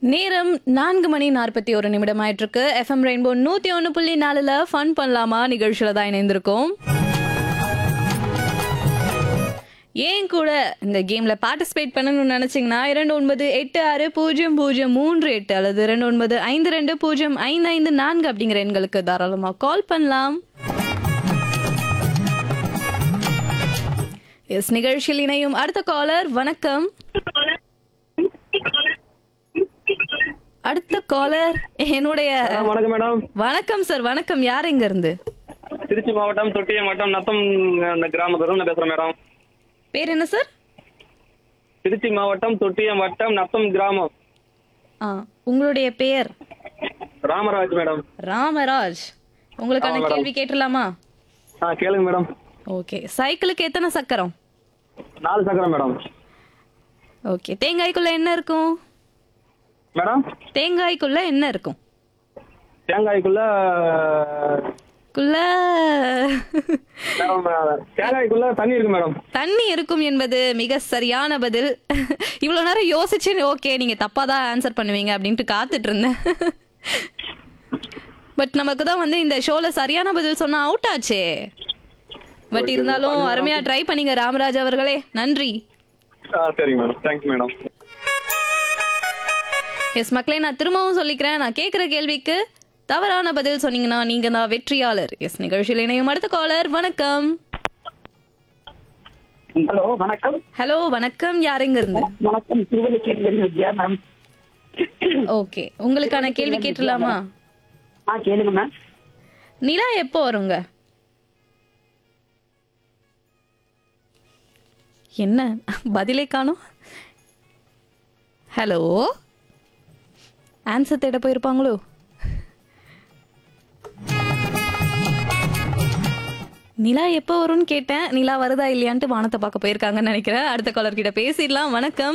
நேரம் நான்கு மணி நாற்பத்தி ஒரு நிமிடம் ஆயிட்டு இருக்கு எஃப்எம் ரெயின்போ நூத்தி ஒன்று புள்ளி நாலுல ஃபன் பண்ணலாமா நிகழ்ச்சியில தான் இணைந்திருக்கோம் ஏன் கூட இந்த கேம்ல பார்ட்டிசிபேட் பண்ணணும்னு நினைச்சீங்கன்னா இரண்டு ஒன்பது எட்டு ஆறு பூஜ்ஜியம் பூஜ்ஜியம் மூன்று எட்டு அல்லது இரண்டு ஒன்பது ஐந்து ரெண்டு பூஜ்ஜியம் ஐந்து ஐந்து நான்கு அப்படிங்கிற எண்களுக்கு தாராளமாக கால் பண்ணலாம் எஸ் நிகழ்ச்சியில் இணையும் அடுத்த காலர் வணக்கம் அடுத்த காலர் என்னுடைய மேடம், வணக்கம் மேடம் வணக்கம் சார் வணக்கம் யார் எங்க இருந்து திருச்சி மாவட்டம் தொட்டியம் மாவட்டம் நத்தம் அந்த கிராமத்துல பேசுறேன் மேடம் பேர் என்ன சார் திருச்சி மாவட்டம் தொட்டியம் வட்டம் நத்தம் கிராமம் ஆ உங்களுடைய பெயர் ராமராஜ் மேடம் ராமராஜ் உங்களுக்கான ஆமா, மேடம். கேள்வி கேட்டுடலாமா ஆ கேளுங்க மேடம் ஓகே சைக்கிளுக்கு எத்தனை சக்கரம் நாலு சக்கரம் மேடம் ஓகே தேங்காய்க்குள்ள என்ன இருக்கும் மேடம் தேங்காய்க்குள்ள என்ன இருக்கும் தேங்காய்க்குள்ள குள்ள மேடம் தேங்காய்க்குள்ள தண்ணி இருக்கு மேடம் தண்ணி இருக்கும் என்பது மிக சரியான பதில் இவ்வளவு நேரம் யோசிச்சு ஓகே நீங்க தப்பா தான் ஆன்சர் பண்ணுவீங்க அப்படின்ட்டு காத்துட்டு இருந்தேன் பட் நமக்கு தான் வந்து இந்த ஷோல சரியான பதில் சொன்னா அவுட் ஆச்சே பட் இருந்தாலும் அருமையா ட்ரை பண்ணீங்க ராமராஜ் அவர்களே நன்றி ஆ சரிங்க மேடம் தேங்க்ஸ் மேடம் எஸ் மக்களே நான் திரும்பவும் சொல்லிக்கிறேன் நான் கேட்குற கேள்விக்கு தவறான பதில் சொன்னீங்கன்னா நீங்க தான் வெற்றியாளர் எஸ் நிகழ்ச்சியில் இணையும் அடுத்த காலர் வணக்கம் ஹலோ வணக்கம் ஹலோ வணக்கம் யாருங்க இருந்து வணக்கம் திருவள்ளிக்கேரி வித்யா மேம் ஓகே உங்களுக்கான கேள்வி கேட்டுலாமா ஆ கேளுங்க மேம் நிலா எப்போ வருங்க என்ன பதிலே காணும் ஹலோ ஆன்சர் தேட போயிருப்பாங்களோ நிலா எப்போ வரும்னு கேட்டேன் நிலா வருதா இல்லையான்ட்டு வானத்தை பார்க்க போயிருக்காங்கன்னு நினைக்கிறேன் அடுத்த காலர் கிட்ட பேசிடலாம் வணக்கம்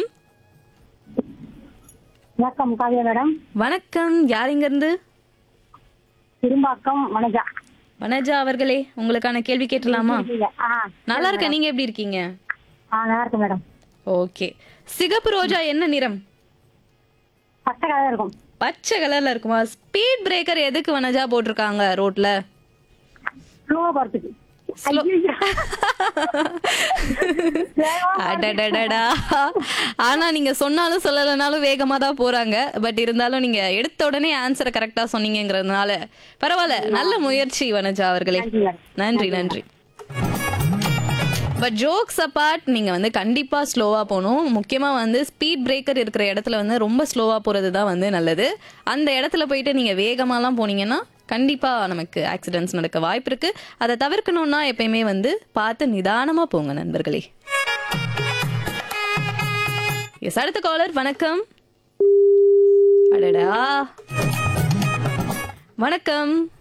வணக்கம் காவியா மேடம் வணக்கம் யார் இங்க இருந்து திரும்பாக்கம் வனஜா வனஜா அவர்களே உங்களுக்கான கேள்வி கேட்டலாமா ஆ நல்லா இருக்கேன் நீங்க எப்படி இருக்கீங்க ஆ நல்லா இருக்கு மேடம் ஓகே சிகப்பு ரோஜா என்ன நிறம் பச்சை கலர் இருக்கும் பச்சை கலர்ல இருக்குமா ஸ்பீட் பிரேக்கர் எதுக்கு வனஜா போட்டிருக்காங்க ரோட்ல ஸ்லோவா போறதுக்கு Slow- ஐயையோ. அடடடடா ஆனா நீங்க சொன்னாலும் சொல்லலைனாலும் வேகமா தான் போறாங்க பட் இருந்தாலும் நீங்க எடுத்த உடனே ஆன்சரை கரெக்டா சொன்னீங்கங்கிறதுனால பரவாயில்ல நல்ல முயற்சி வனஜா அவர்களே நன்றி, madam. நன்றி நன்றி பட் ஜோக்ஸ் அப்பார்ட் நீங்க வந்து கண்டிப்பா ஸ்லோவா போகணும் முக்கியமா வந்து ஸ்பீட் பிரேக்கர் இருக்கிற இடத்துல வந்து ரொம்ப ஸ்லோவா போறது தான் வந்து நல்லது அந்த இடத்துல போயிட்டு நீங்க வேகமாலாம் போனீங்கன்னா கண்டிப்பா நமக்கு ஆக்சிடென்ட்ஸ் நடக்க வாய்ப்பு இருக்கு அதை தவிர்க்கணும்னா எப்பயுமே வந்து பார்த்து நிதானமா போங்க நண்பர்களே எஸ் அடுத்த காலர் வணக்கம் அடடா வணக்கம்